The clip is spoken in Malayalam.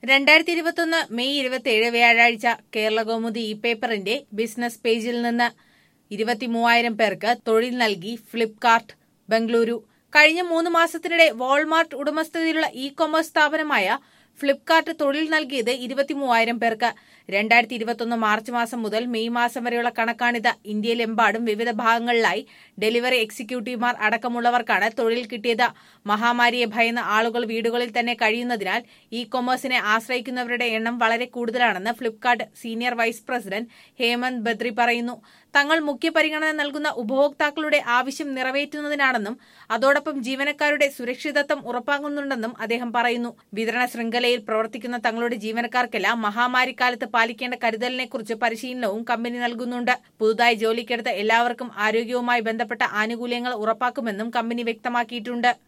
രണ്ടായിരത്തി ഇരുപത്തൊന്ന് മെയ് ഇരുപത്തിയേഴ് വ്യാഴാഴ്ച കേരള കൗമുദി ഇ പേപ്പറിന്റെ ബിസിനസ് പേജിൽ നിന്ന് ഇരുപത്തിമൂവായിരം പേർക്ക് തൊഴിൽ നൽകി ഫ്ലിപ്കാർട്ട് ബംഗളൂരു കഴിഞ്ഞ മൂന്ന് മാസത്തിനിടെ വാൾമാർട്ട് ഉടമസ്ഥതയിലുള്ള ഇ കൊമേഴ്സ് സ്ഥാപനമായ ഫ്ലിപ്കാർട്ട് തൊഴിൽ നൽകിയത് ഇരുപത്തിമൂവായിരം പേർക്ക് രണ്ടായിരത്തി ഇരുപത്തൊന്ന് മാർച്ച് മാസം മുതൽ മെയ് മാസം വരെയുള്ള കണക്കാണിത് ഇന്ത്യയിലെമ്പാടും വിവിധ ഭാഗങ്ങളിലായി ഡെലിവറി എക്സിക്യൂട്ടീവുമാർ അടക്കമുള്ളവർക്കാണ് തൊഴിൽ കിട്ടിയത് മഹാമാരിയെ ഭയന്ന് ആളുകൾ വീടുകളിൽ തന്നെ കഴിയുന്നതിനാൽ ഇ കൊമേഴ്സിനെ ആശ്രയിക്കുന്നവരുടെ എണ്ണം വളരെ കൂടുതലാണെന്ന് Flipkart senior vice president Hemant Badri പറയുന്നു തങ്ങൾ മുഖ്യ പരിഗണന നൽകുന്ന ഉപഭോക്താക്കളുടെ ആവശ്യം നിറവേറ്റുന്നതിനാണെന്നും അതോടൊപ്പം ജീവനക്കാരുടെ സുരക്ഷിതത്വം ഉറപ്പാക്കുന്നുണ്ടെന്നും അദ്ദേഹം പറയുന്നു വിതരണ ശൃംഖലയിൽ പ്രവർത്തിക്കുന്ന തങ്ങളുടെ ജീവനക്കാർക്കെല്ലാം മഹാമാരിക്കാലത്ത് പാലിക്കേണ്ട കരുതലിനെക്കുറിച്ച് പരിശീലനവും കമ്പനി നൽകുന്നുണ്ട് പുതുതായി ജോലിക്കെടുത്ത എല്ലാവർക്കും ആരോഗ്യവുമായി ബന്ധപ്പെട്ട ആനുകൂല്യങ്ങൾ ഉറപ്പാക്കുമെന്നും കമ്പനി വ്യക്തമാക്കിയിട്ടുണ്ട്